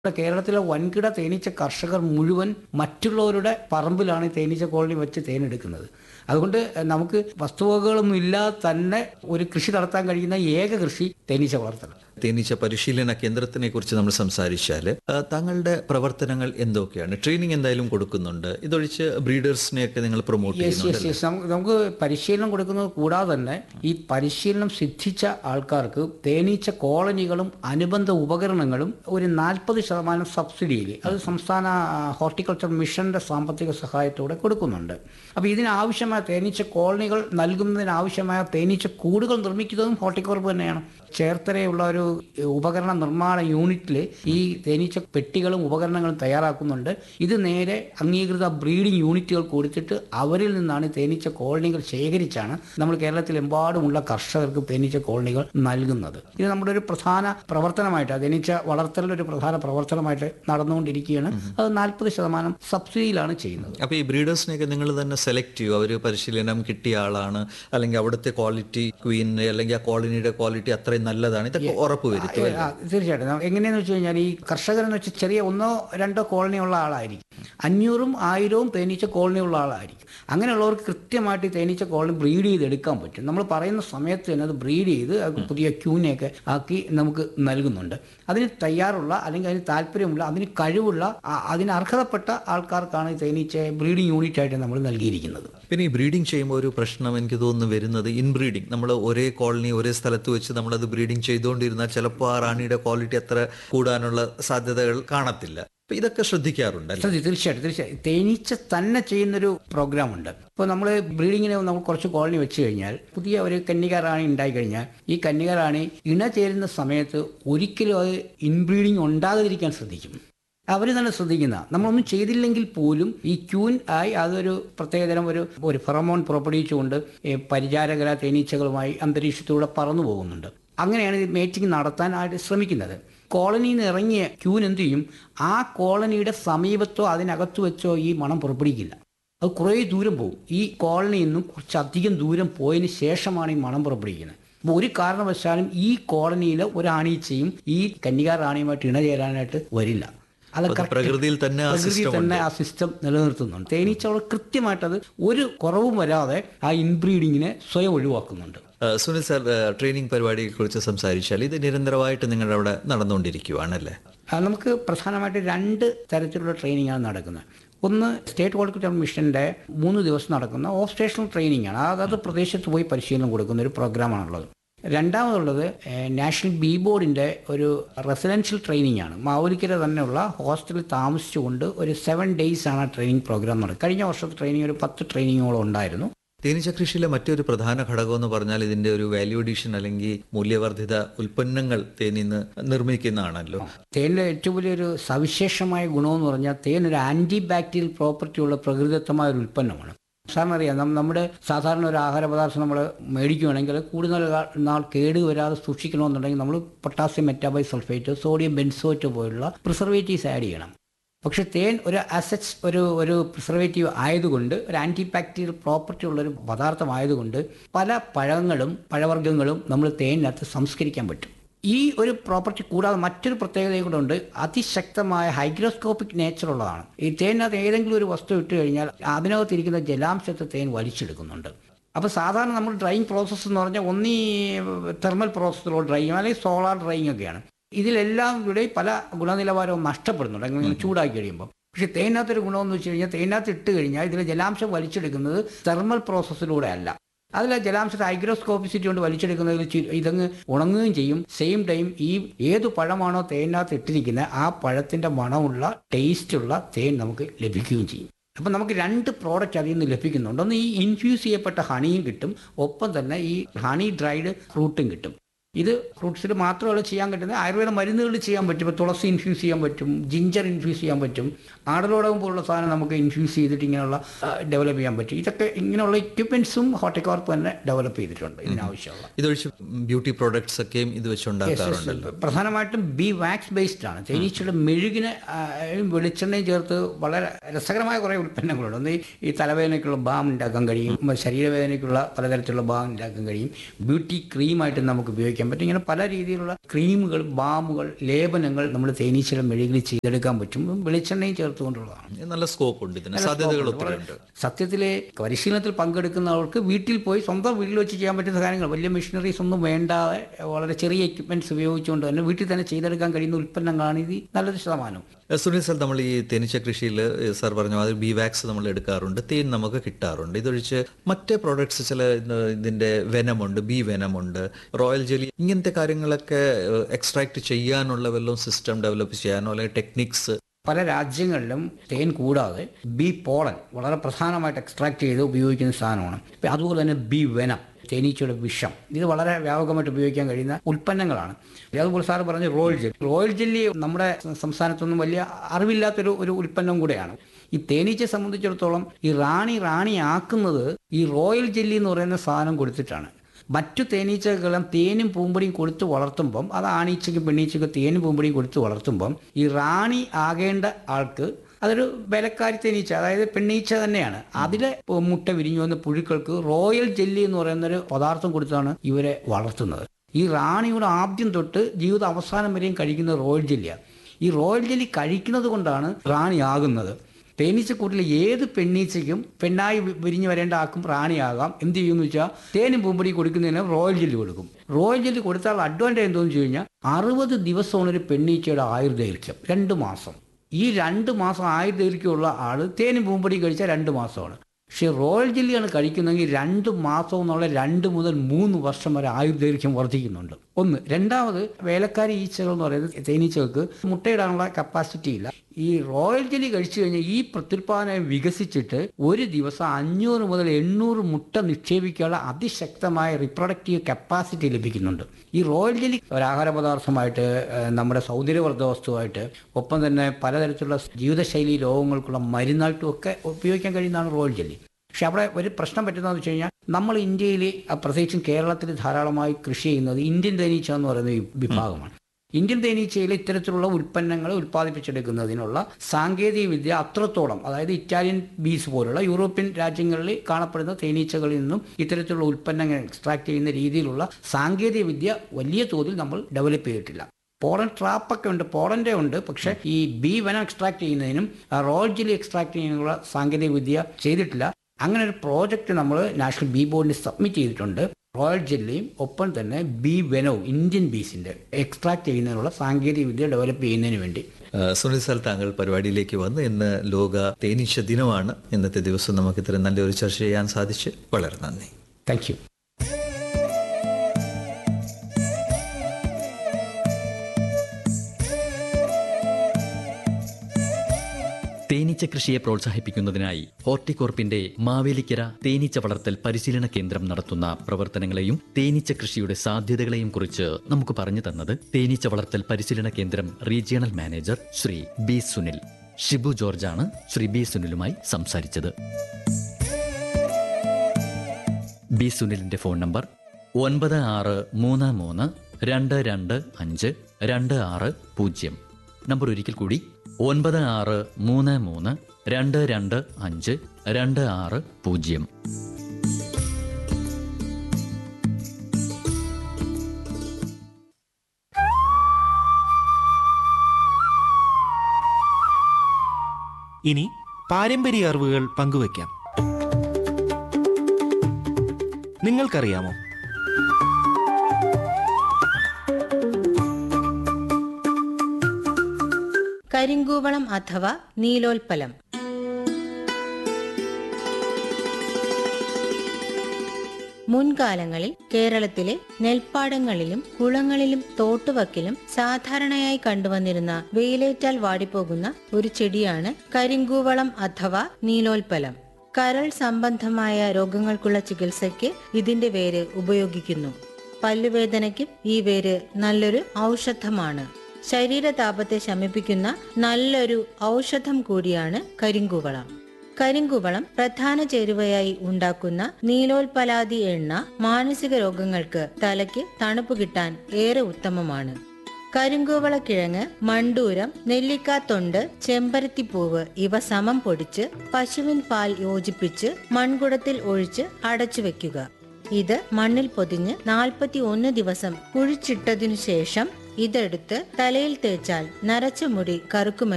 നമ്മുടെ കേരളത്തിലെ വൻകിട തേനീച്ച കർഷകർ മുഴുവൻ മറ്റുള്ളവരുടെ പറമ്പിലാണ് ഈ തേനീച്ച കോളനി വെച്ച് തേനെടുക്കുന്നത് അതുകൊണ്ട് നമുക്ക് വസ്തുവകകളൊന്നും ഇല്ലാതെ തന്നെ ഒരു കൃഷി നടത്താൻ കഴിയുന്ന ഏക കൃഷി തേനീച്ച വളർത്തൽ തേനീച്ച പരിശീലന കേന്ദ്രത്തിനെ കുറിച്ച് നമ്മൾ സംസാരിച്ചാൽ താങ്കളുടെ പ്രവർത്തനങ്ങൾ എന്തൊക്കെയാണ് ട്രെയിനിങ് എന്തായാലും കൊടുക്കുന്നുണ്ട് ഇതൊഴിച്ച് ബ്രീഡേഴ്സിനെയൊക്കെ നിങ്ങൾ പ്രൊമോട്ട് യെസ് ചെയ്യുന്നുണ്ട് യെസ് യെസ് നമുക്ക് നമുക്ക് പരിശീലനം കൊടുക്കുന്നത് കൂടാതെ തന്നെ ഈ പരിശീലനം സിദ്ധിച്ച ആൾക്കാർക്ക് തേനീച്ച കോളനികളും അനുബന്ധ ഉപകരണങ്ങളും ഒരു നാൽപ്പത് ശതമാനം സബ്സിഡിയിൽ അത് സംസ്ഥാന ഹോർട്ടിക്കൾച്ചർ മിഷന്റെ സാമ്പത്തിക സഹായത്തോടെ കൊടുക്കുന്നുണ്ട് അപ്പോൾ ഇതിനാവശ്യമായ തേനീച്ച കോളനികൾ നൽകുന്നതിനാവശ്യമായ തേനീച്ച കൂടുകൾ നിർമ്മിക്കുന്നതും ഹോർട്ടിക്കോർപ്പ് തന്നെയാണ് ചേർത്തലയുള്ള ഒരു ഉപകരണ നിർമ്മാണ യൂണിറ്റിൽ ഈ തേനീച്ച പെട്ടികളും ഉപകരണങ്ങളും തയ്യാറാക്കുന്നുണ്ട് ഇത് നേരെ അംഗീകൃത ബ്രീഡിംഗ് യൂണിറ്റുകൾ കൊടുത്തിട്ട് അവരിൽ നിന്നാണ് ഈ തേനീച്ച കോളനികൾ ശേഖരിച്ചാണ് നമ്മൾ കേരളത്തിലെമ്പാടുമുള്ള കർഷകർക്ക് തേനീച്ച കോളനികൾ നൽകുന്നത് ഇത് നമ്മുടെ ഒരു പ്രധാന പ്രവർത്തനമായിട്ട് തേനീച്ച വളർത്തലിൻ്റെ ഒരു പ്രധാന പ്രവർത്തനമായിട്ട് നടന്നുകൊണ്ടിരിക്കുകയാണ് അത് നാൽപ്പത് ശതമാനം സബ്സിഡിയിലാണ് ചെയ്യുന്നത് അപ്പോൾ ഈ ബ്രീഡേഴ്സിനെയൊക്കെ നിങ്ങൾ തന്നെ സെലക്ട് ചെയ്യും അവർ പരിശീലനം കിട്ടിയ ആളാണ് അല്ലെങ്കിൽ അവിടുത്തെ ക്വാളിറ്റി ക്വീനിന്റെ അല്ലെങ്കിൽ ആ കോളനിയുടെ ക്വാളിറ്റി അത്രയും നല്ലതാണ് ഇതൊക്കെ ഉറപ്പ് വരുത്തും ആ, തീർച്ചയായിട്ടും ന- എങ്ങനെയെന്ന് വെച്ച് കഴിഞ്ഞാൽ ഈ കർഷകരെന്ന് വെച്ചാൽ ചെറിയ ഒന്നോ രണ്ടോ കോളനി ഉള്ള ആളായിരിക്കും അഞ്ഞൂറും ആയിരവും തേനീച്ച കോളനി ഉള്ള ആളായിരിക്കും അങ്ങനെയുള്ളവർക്ക് കൃത്യമായിട്ട് ഈ തേനീച്ച കോളനി ബ്രീഡ് ചെയ്ത് എടുക്കാൻ പറ്റും നമ്മൾ പറയുന്ന സമയത്ത് തന്നെ അത് ബ്രീഡ് ചെയ്ത് അത് പുതിയ ക്യൂനെയൊക്കെ ആക്കി നമുക്ക് നൽകുന്നുണ്ട് അതിന് തയ്യാറുള്ള അല്ലെങ്കിൽ അതിന് താല്പര്യമുള്ള അതിന് കഴിവുള്ള ആ- അതിന് അർഹതപ്പെട്ട ആൾക്കാർക്കാണ് ഈ തേനീച്ച ബ്രീഡിംഗ് യൂണിറ്റ് ആയിട്ട് നമ്മൾ നൽകിയിരിക്കുന്നത് പിന്നെ ഈ ബ്രീഡിംഗ് ചെയ്യുമ്പോൾ ഒരു പ്രശ്നം എനിക്ക് തോന്നുന്നു വരുന്നത് ഇൻബ്രീഡിംഗ് നമ്മൾ ഒരേ കോളനി ഒരേ സ്ഥലത്ത് വെച്ച് നമ്മളത് ബ്രീഡിംഗ് ചെയ്തുകൊണ്ടിരുന്നാൽ ചിലപ്പോൾ ആ റാണിയുടെ ക്വാളിറ്റി അത്ര കൂടാനുള്ള സാധ്യതകൾ കാണത്തില്ല അപ്പൊ ഇതൊക്കെ ശ്രദ്ധിക്കാറുണ്ട് അല്ലേ? അതെ തീർച്ചയായിട്ടും തീർച്ചയായും തേനീച്ച തന്നെ ചെയ്യുന്നൊരു പ്രോഗ്രാം ഉണ്ട് ഇപ്പോൾ നമ്മൾ ബ്രീഡിങ്ങിന് നമ്മൾ കുറച്ച് കോളനി വെച്ച് കഴിഞ്ഞാൽ പുതിയ ഒരു കന്യക റാണി ഉണ്ടായി കഴിഞ്ഞാൽ ഈ കന്യക റാണി ഇണ ചേരുന്ന സമയത്ത് ഒരിക്കലും അത് ഇൻബ്രീഡിങ് ഉണ്ടാകാതിരിക്കാൻ ശ്രദ്ധിക്കും അവർ തന്നെ ശ്രദ്ധിക്കുന്ന നമ്മളൊന്നും ചെയ്തില്ലെങ്കിൽ പോലും ഈ ക്യൂൻ ആയി അതൊരു പ്രത്യേകതരം ഒരു ഒരു ഫെറമോൺ പുറപ്പെടുവിച്ചുകൊണ്ട് ഈ പരിചാരകര തേനീച്ചകളുമായി അന്തരീക്ഷത്തിലൂടെ പറന്നു പോകുന്നുണ്ട് അങ്ങനെയാണ് ഇത് മേറ്റിംഗ് നടത്താനായിട്ട് ശ്രമിക്കുന്നത് കോളനിയിൽ നിന്ന് ഇറങ്ങിയ ക്യൂൻ എന്ത് ചെയ്യും ആ കോളനിയുടെ സമീപത്തോ അതിനകത്ത് വെച്ചോ ഈ മണം പുറപ്പെടുവിക്കില്ല അത് കുറേ ദൂരം പോകും ഈ കോളനിയിൽ നിന്നും കുറച്ചധികം ദൂരം പോയതിന് ശേഷമാണ് ഈ മണം പുറപ്പെടുവിക്കുന്നത് അപ്പോൾ ഒരു കാരണവശാലും ഈ കോളനിയിലെ ഒരാണീച്ചയും ഈ കന്യകാ റാണിയുമായിട്ട് ഇണചേരാനായിട്ട് വരില്ല അത് അത് correct- പ്രകൃതിയിൽ തന്നെ ആ പ്രകൃതിയിൽ system തന്നെ ആ സിസ്റ്റം നിലനിർത്തുന്നുണ്ട് തേനീച്ചകൾ കൃത്യമായിട്ട് അത് ഒരു കുറവും വരാതെ ആ ഇൻബ്രീഡിങ്ങിനെ സ്വയം ഒഴിവാക്കുന്നുണ്ട് ആ, സുനിൽ സാർ ആ, ട്രെയിനിങ് പരിപാടിയെ കുറിച്ച് സംസാരിച്ചാൽ ഇത് നിരന്തരമായിട്ട് നിങ്ങളുടെ അവിടെ നടന്നുകൊണ്ടിരിക്കുകയാണല്ലേ ആ, നമുക്ക് പ്രധാനമായിട്ട് രണ്ട് തരത്തിലുള്ള ട്രെയിനിങ് ആണ് നടക്കുന്നത് ഒന്ന് സ്റ്റേറ്റ് ഹോർട്ടിക്കൾച്ചർ മിഷന്റെ മൂന്ന് ദിവസം നടക്കുന്ന ഓഫ് സ്റ്റേഷണൽ ട്രെയിനിങ് ആണ് അതായത് പ്രദേശത്ത് പോയി പരിശീലനം കൊടുക്കുന്ന ഒരു പ്രോഗ്രാമാണുള്ളത് രണ്ടാമതുള്ളത് ഏഹ്, നാഷണൽ ബി ബോർഡിൻ്റെ ഒരു റെസിഡൻഷ്യൽ ട്രെയിനിങ് ആണ് മാവലിക്കര തന്നെയുള്ള ഹോസ്റ്റലിൽ താമസിച്ചുകൊണ്ട് ഒരു സെവൻ ഡേയ്സ് ആണ് ആ ട്രെയിനിങ് പ്രോഗ്രാം നടക്കുന്നത് കഴിഞ്ഞ വർഷത്തെ ട്രെയിനിങ് ഒരു പത്ത് ട്രെയിനിങ്ങോളം ഉണ്ടായിരുന്നു തേനീച്ച കൃഷിയിലെ മറ്റൊരു പ്രധാന ഘടകം എന്ന് പറഞ്ഞാൽ ഇതിന്റെ ഒരു വാല്യൂ അഡീഷൻ അല്ലെങ്കിൽ മൂല്യവർദ്ധിത ഉൽപ്പന്നങ്ങൾ തേനിന്ന് നിർമ്മിക്കുന്നതാണല്ലോ തേനിൻ്റെ ഏറ്റവും വലിയൊരു സവിശേഷമായ ഗുണമെന്ന് പറഞ്ഞാൽ തേൻ ഒരു ആൻറ്റി ബാക്ടീരിയൽ പ്രോപ്പർട്ടി ഉള്ള പ്രകൃതിദത്തമായ ഒരു ഉൽപ്പന്നമാണ് സാറിന് അറിയാം നം- നമ്മുടെ സാധാരണ ഒരു ആഹാര പദാർത്ഥം നമ്മൾ മേടിക്കുകയാണെങ്കിൽ അത് കൂടുതൽ കാ- നാൾ കേട് വരാതെ സൂക്ഷിക്കണമെന്നുണ്ടെങ്കിൽ നമ്മൾ potassium metabisulphite sodium benzoate പോലുള്ള പ്രിസർവേറ്റീവ്സ് ആഡ് ചെയ്യണം പക്ഷെ തേൻ ഒരു അസറ്റ്സ് ഒരു ഒരു പ്രിസർവേറ്റീവ് ആയതുകൊണ്ട് ഒരു ആൻറ്റി ബാക്ടീരിയൽ പ്രോപ്പർട്ടി ഉള്ളൊരു പദാർത്ഥമായതുകൊണ്ട് പല പഴങ്ങളും പഴവർഗ്ഗങ്ങളും നമ്മൾ തേനിനകത്ത് സംസ്കരിക്കാൻ പറ്റും ഈ ഒരു പ്രോപ്പർട്ടി കൂടാതെ മറ്റൊരു പ്രത്യേകതയും കൂടെ ഉണ്ട് അതിശക്തമായ ഹൈഗ്രോസ്കോപ്പിക് നേച്ചർ ഉള്ളതാണ് ഈ തേനിനകത്ത് ഏതെങ്കിലും ഒരു വസ്തു ഇട്ട് കഴിഞ്ഞാൽ അതിനകത്തിരിക്കുന്ന ജലാംശത്തെ തേൻ വലിച്ചെടുക്കുന്നുണ്ട് അപ്പോൾ സാധാരണ നമ്മൾ ഡ്രൈയിങ് പ്രോസസ്സ് എന്ന് പറഞ്ഞാൽ ഒന്നീ തെർമൽ പ്രോസസ്സിലോ ഡ്രൈയിങ് അല്ലെങ്കിൽ സോളാർ ഡ്രൈയിങ് ഒക്കെയാണ് ഇതിലെല്ലാം കൂടെ പല ഗുണനിലവാരവും നഷ്ടപ്പെടുന്നുണ്ട് അങ്ങനെ ചൂടാക്കി കഴിയുമ്പോൾ പക്ഷേ തേനകത്തൊരു ഗുണമെന്ന് വെച്ച് കഴിഞ്ഞാൽ തേനകത്ത് ഇട്ട് കഴിഞ്ഞാൽ ഇതിലെ ജലാംശം വലിച്ചെടുക്കുന്നത് തെർമൽ പ്രോസസ്സിലൂടെ അല്ല അതിൽ ജലാംശത്തെ ഹൈഗ്രോസ്കോപ്പിസിറ്റി കൊണ്ട് വലിച്ചെടുക്കുന്നതിൽ ചി- ഇതങ്ങ് ഉണങ്ങുകയും ചെയ്യും സെയിം ടൈം ഈ ഏത് പഴമാണോ തേനകത്ത് ഇട്ടിരിക്കുന്നത് ആ പഴത്തിന്റെ മണമുള്ള ടേസ്റ്റുള്ള തേൻ നമുക്ക് ലഭിക്കുകയും ചെയ്യും അപ്പം നമുക്ക് രണ്ട് പ്രോഡക്റ്റ് അതിൽ നിന്ന് ലഭിക്കുന്നുണ്ട് ഒന്ന് ഈ ഇൻഫ്യൂസ് ചെയ്യപ്പെട്ട ഹണിയും കിട്ടും ഒപ്പം തന്നെ ഈ ഹണി ഡ്രൈഡ് ഫ്രൂട്ടും കിട്ടും ഇത് ഫ്രൂട്ട്സിൽ മാത്രമല്ല ചെയ്യാൻ പറ്റുന്നത് ആയുർവേദ മരുന്നുകളിൽ ചെയ്യാൻ പറ്റും ഇപ്പോൾ തുളസി ഇൻഫ്യൂസ് ചെയ്യാൻ പറ്റും ജിഞ്ചർ ഇൻഫ്യൂസ് ചെയ്യാൻ പറ്റും ആടലോടകം പോലുള്ള സാധനം നമുക്ക് ഇൻഫ്യൂസ് ചെയ്തിട്ട് ഇങ്ങനെയുള്ള ഡെവലപ്പ് ചെയ്യാൻ പറ്റും ഇതൊക്കെ ഇങ്ങനെയുള്ള എക്യുപ്മെന്റ്സും ഹോർട്ടിക്കോർപ്പ് തന്നെ ഡെവലപ്പ് ചെയ്തിട്ടുണ്ട് ഇതിനാവശ്യമുള്ള ഇതൊഴിച്ച് ബ്യൂട്ടി പ്രോഡക്ട്സ് ഒക്കെയും ഇത് വെച്ചുണ്ടാക്കാറുണ്ടല്ലോ പ്രധാനമായിട്ടും ബി വാക്സ് ബേസ്ഡ് ആണ് തേനീച്ചയുടെ മെഴുകിന് ആ, വെളിച്ചെണ്ണയും ചേർത്ത് വളരെ രസകരമായ കുറേ ഉൽപ്പന്നങ്ങളുണ്ട് ഒന്ന് ഈ- ഈ തലവേദനയ്ക്കുള്ള ബാം ഉണ്ടാക്കാൻ കഴിയും ശരീരവേദനയ്ക്കുള്ള പലതരത്തിലുള്ള ബാം ഉണ്ടാക്കാൻ കഴിയും ബ്യൂട്ടി ക്രീമായിട്ട് നമുക്ക് ഉപയോഗിക്കാൻ ഉപയോഗിക്കാൻ പറ്റും ഇങ്ങനെ പല രീതിയിലുള്ള ക്രീമുകൾ ബാമുകൾ ലേപനങ്ങൾ നമ്മൾ തേനീച്ചയുടെ മെഴുകിൽ ചെയ്തെടുക്കാൻ പറ്റും വെളിച്ചെണ്ണയും ചേർത്തുകൊണ്ടുള്ളതാണ് നല്ല സ്കോപ്പ് ഉണ്ട് ഇതിന് സാധ്യതകൾ ഒത്തിരി ഉണ്ട് സത്യത്തിലെ പരിശീലനത്തിൽ പങ്കെടുക്കുന്നവർക്ക് വീട്ടിൽ പോയി സ്വന്തം വീട്ടിൽ വെച്ച് ചെയ്യാൻ പറ്റുന്ന കാര്യങ്ങൾ വലിയ മെഷീനറീസ് ഒന്നും വേണ്ടാതെ വളരെ ചെറിയ എക്യുപ്മെന്റ്സ് ഉപയോഗിച്ചുകൊണ്ട് തന്നെ വീട്ടിൽ തന്നെ ചെയ്തെടുക്കാൻ കഴിയുന്ന ഉൽപ്പന്നങ്ങളാണ് ഇത് നല്ലൊരു ശതമാനം ഏഹ് സുനിൽ സാർ നമ്മൾ ഈ തേനീച്ച കൃഷിയിൽ സാർ പറഞ്ഞ മാതിരി ബി വാക്സ് നമ്മൾ എടുക്കാറുണ്ട് തേൻ നമുക്ക് കിട്ടാറുണ്ട് ഇതൊഴിച്ച് മറ്റേ പ്രോഡക്ട്സ് ചില ഇത് ഇതിന്റെ വെനമുണ്ട് ബി വെനമുണ്ട് റോയൽ ജെലി ഇങ്ങനത്തെ കാര്യങ്ങളൊക്കെ എക്സ്ട്രാക്ട് ചെയ്യാനുള്ള വല്ലതും സിസ്റ്റം ഡെവലപ്പ് ചെയ്യാനോ അല്ലെങ്കിൽ ടെക്നിക്സ് പല രാജ്യങ്ങളിലും തേൻ കൂടാതെ ബി പോളൻ വളരെ പ്രധാനമായിട്ട് എക്സ്ട്രാക്ട് ചെയ്ത് ഉപയോഗിക്കുന്ന സാധനമാണ് ഇപ്പം അതുപോലെ തന്നെ ബി വെനം തേനീച്ചയുടെ വിഷം ഇത് വളരെ വ്യാപകമായിട്ട് ഉപയോഗിക്കാൻ കഴിയുന്ന ഉൽപ്പന്നങ്ങളാണ് അതുപോലെ സാർ പറഞ്ഞ റോയൽ ജെല്ലി റോയൽ ജെല്ലി നമ്മുടെ സംസ്ഥാനത്തൊന്നും വലിയ അറിവില്ലാത്തൊരു ഒരു ഉൽപ്പന്നം കൂടെയാണ് ഈ തേനീച്ചയെ സംബന്ധിച്ചിടത്തോളം ഈ റാണി റാണി ആക്കുന്നത് ഈ റോയൽ ജെല്ലി എന്ന് പറയുന്ന സാധനം കൊടുത്തിട്ടാണ് മറ്റു തേനീച്ചകളെല്ലാം തേനും പൂമ്പടിയും കൊടുത്ത് വളർത്തുമ്പം അത് ആണീച്ചയ്ക്കും പെണ്ണീച്ചയ്ക്കും തേനും പൂമ്പടിയും കൊടുത്ത് വളർത്തുമ്പം ഈ റാണി ആകേണ്ട ആൾക്ക് അതൊരു വിലക്കാരി തേനീച്ച അതായത് പെണ്ണീച്ച തന്നെയാണ് അതിലെ മുട്ട വിരിഞ്ഞു വന്ന പുഴുക്കൾക്ക് റോയൽ ജെല്ലി എന്ന് പറയുന്ന ഒരു പദാർത്ഥം കൊടുത്താണ് ഇവരെ വളർത്തുന്നത് ഈ റാണിയുടെ ആദ്യം തൊട്ട് ജീവിത അവസാനം വരെയും കഴിക്കുന്ന റോയൽ ജെല്ലിയാണ് ഈ റോയൽ ജെല്ലി കഴിക്കുന്നത് കൊണ്ടാണ് റാണി ആകുന്നത് തേനീച്ചക്കൂട്ടിലെ ഏത് പെണ്ണീച്ചയ്ക്കും പെണ്ണായി വി- വിരിഞ്ഞു വരേണ്ട ആക്കും റാണിയാകാം എന്ത് ചെയ്യുമെന്ന് വെച്ചാൽ തേനും പൂമ്പടി കൊടുക്കുന്നതിന് റോയൽ ജെല്ലി കൊടുക്കും റോയൽ ജെല്ലി കൊടുത്താൽ അഡ്വാൻറ്റേജ് എന്തോന്ന് വെച്ച് കഴിഞ്ഞാൽ അറുപത് ദിവസമാണ് ഒരു പെണ്ണീച്ചയുടെ ആയുർദൈർഘ്യം രണ്ട് മാസം ഈ രണ്ട് മാസം ആയുർദൈർഘ്യമുള്ള ആൾ തേനും പൂമ്പടി കഴിച്ചാൽ രണ്ട് മാസമാണ് പക്ഷേ റോയൽ ജെല്ലിയാണ് കഴിക്കുന്നതെങ്കിൽ രണ്ട് മാസം എന്നുള്ള രണ്ട് മുതൽ മൂന്ന് വർഷം വരെ ആയുർദൈർഘ്യം വർദ്ധിക്കുന്നുണ്ട് ഒന്ന് രണ്ടാമത് വേലക്കാരി ഈച്ചകൾ എന്ന് പറയുന്നത് തേനീച്ചകൾക്ക് മുട്ടയിടാനുള്ള കപ്പാസിറ്റി ഇല്ല ഈ റോയൽ ജെല്ലി കഴിച്ചു കഴിഞ്ഞാൽ ഈ പ്രത്യുൽപാദനം വികസിച്ചിട്ട് ഒരു ദിവസം അഞ്ഞൂറ് മുതൽ എണ്ണൂറ് മുട്ട നിക്ഷേപിക്കാനുള്ള അതിശക്തമായ റിപ്രൊഡക്റ്റീവ് കപ്പാസിറ്റി ലഭിക്കുന്നുണ്ട് ഈ റോയൽ ജെല്ലി ഒരു ആഹാര പദാർത്ഥമായിട്ട് ഏഹ്, നമ്മുടെ സൗന്ദര്യവർദ്ധ വസ്തുവായിട്ട് ഒപ്പം തന്നെ പലതരത്തിലുള്ള ജീവിതശൈലി രോഗങ്ങൾക്കുള്ള മരുന്നായിട്ടും ഒക്കെ ഉപയോഗിക്കാൻ കഴിയുന്നതാണ് റോയൽ ജെല്ലി പക്ഷെ അവിടെ ഒരു പ്രശ്നം പറ്റുന്നതെന്ന് വെച്ച് കഴിഞ്ഞാൽ നമ്മൾ ഇന്ത്യയിൽ പ്രത്യേകിച്ചും കേരളത്തിൽ ധാരാളമായി കൃഷി ചെയ്യുന്നത് ഇന്ത്യൻ തേനീച്ച എന്ന് പറയുന്ന ഈ വിഭാഗമാണ് ഇന്ത്യൻ തേനീച്ചയിൽ ഇത്തരത്തിലുള്ള ഉൽപ്പന്നങ്ങൾ ഉൽപ്പാദിപ്പിച്ചെടുക്കുന്നതിനുള്ള സാങ്കേതിക വിദ്യ അത്രത്തോളം അതായത് ഇറ്റാലിയൻ ബീസ് പോലുള്ള യൂറോപ്യൻ രാജ്യങ്ങളിൽ കാണപ്പെടുന്ന തേനീച്ചകളിൽ നിന്നും ഇത്തരത്തിലുള്ള ഉൽപ്പന്നങ്ങൾ എക്സ്ട്രാക്ട് ചെയ്യുന്ന രീതിയിലുള്ള സാങ്കേതിക വിദ്യ വലിയ തോതിൽ നമ്മൾ ഡെവലപ്പ് ചെയ്തിട്ടില്ല പോളൻ ട്രാപ്പൊക്കെ ഉണ്ട് പോളൻ്റെ ഉണ്ട് പക്ഷേ ഈ ബി വനം എക്സ്ട്രാക്ട് ചെയ്യുന്നതിനും റോയൽ ജെല്ലി എക്സ്ട്രാക്ട് ചെയ്യുന്നതിനുള്ള സാങ്കേതിക വിദ്യ ചെയ്തിട്ടില്ല അങ്ങനെ ഒരു പ്രോജക്റ്റ് നമ്മൾ നാഷണൽ ബി ബോർഡിന് സബ്മിറ്റ് ചെയ്തിട്ടുണ്ട് റോയൽ ജെല്ലിയും ഒപ്പം തന്നെ ബി വെനവും ഇന്ത്യൻ ബീസിന്റെ എക്സ്ട്രാക്ട് ചെയ്യുന്നതിനുള്ള സാങ്കേതിക വിദ്യ ഡെവലപ്പ് ചെയ്യുന്നതിന് വേണ്ടി ഏഹ് സുനിൽ സാർ താങ്കൾ പരിപാടിയിലേക്ക് വന്ന് ഇന്ന് ലോക തേനീച്ച ദിനമാണ് ഇന്നത്തെ ദിവസം നമുക്ക് ഇത്രയും നല്ലൊരു ചർച്ച ചെയ്യാൻ സാധിച്ച് വളരെ നന്ദി താങ്ക് യു തേനീച്ച കൃഷിയെ പ്രോത്സാഹിപ്പിക്കുന്നതിനായി ഹോർട്ടികോർപ്പിന്റെ മാവേലിക്കര തേനീച്ച വളർത്തൽ പരിശീലന കേന്ദ്രം നടത്തുന്ന പ്രവർത്തനങ്ങളെയും തേനീച്ച കൃഷിയുടെ സാധ്യതകളെയും കുറിച്ച് നമുക്ക് പറഞ്ഞു തന്നത് തേനീച്ച വളർത്തൽ പരിശീലന കേന്ദ്രം regional manager Shri B Sunil Shibu ജോർജാണ് ശ്രീ ബി സുനിലുമായി സംസാരിച്ചത് ബി സുനിലിന്റെ ഫോൺ നമ്പർ ഒൻപത് ആറ് മൂന്ന് മൂന്ന് രണ്ട് രണ്ട് അഞ്ച് രണ്ട് ആറ് പൂജ്യം നമ്പർ ഒരിക്കൽ കൂടി ഒൻപത് ആറ് മൂന്ന് മൂന്ന് രണ്ട് രണ്ട് അഞ്ച് രണ്ട് ആറ് പൂജ്യം ഇനി പാരമ്പര്യ അറിവുകൾ പങ്കുവയ്ക്കാം നിങ്ങൾക്കറിയാമോ കരിങ്കൂവളം അഥവാ നീലോൽപ്പലം മുൻകാലങ്ങളിൽ കേരളത്തിലെ നെൽപ്പാടങ്ങളിലും കുളങ്ങളിലും തോട്ടുവക്കിലും സാധാരണയായി കണ്ടുവന്നിരുന്ന വെയിലേറ്റാൽ വാടിപ്പോകുന്ന ഒരു ചെടിയാണ് കരിങ്കൂവളം അഥവാ നീലോൽപ്പലം കരൾ സംബന്ധമായ രോഗങ്ങൾക്കുള്ള ചികിത്സയ്ക്ക് ഇതിന്റെ വേര് ഉപയോഗിക്കുന്നു പല്ലുവേദനയ്ക്കും ഈ വേര് നല്ലൊരു ഔഷധമാണ് ശരീരതാപത്തെ ശമിപ്പിക്കുന്ന നല്ലൊരു ഔഷധം കൂടിയാണ് കരിങ്കുവളം കരിങ്കുവളം പ്രധാന ചേരുവയായി ഉണ്ടാക്കുന്ന നീലോൽപലാതി എണ്ണ മാനസിക രോഗങ്ങൾക്ക് തലയ്ക്ക് തണുപ്പ് കിട്ടാൻ ഏറെ ഉത്തമമാണ് കരിങ്കൂവള കിഴങ്ങ് മണ്ടൂരം നെല്ലിക്കാത്തൊണ്ട് ചെമ്പരത്തിപ്പൂവ് ഇവ സമം പൊടിച്ച് പശുവിൻ പാൽ യോജിപ്പിച്ച് മൺകുടത്തിൽ ഒഴിച്ച് അടച്ചു വെക്കുക ഇത് മണ്ണിൽ പൊതിഞ്ഞ് നാൽപ്പത്തി ഒന്ന് ദിവസം കുഴിച്ചിട്ടതിനു ശേഷം ഇതെടുത്ത് തലയിൽ തേച്ചാൽ നരച്ച മുടി കറുക്കുമെന്ന്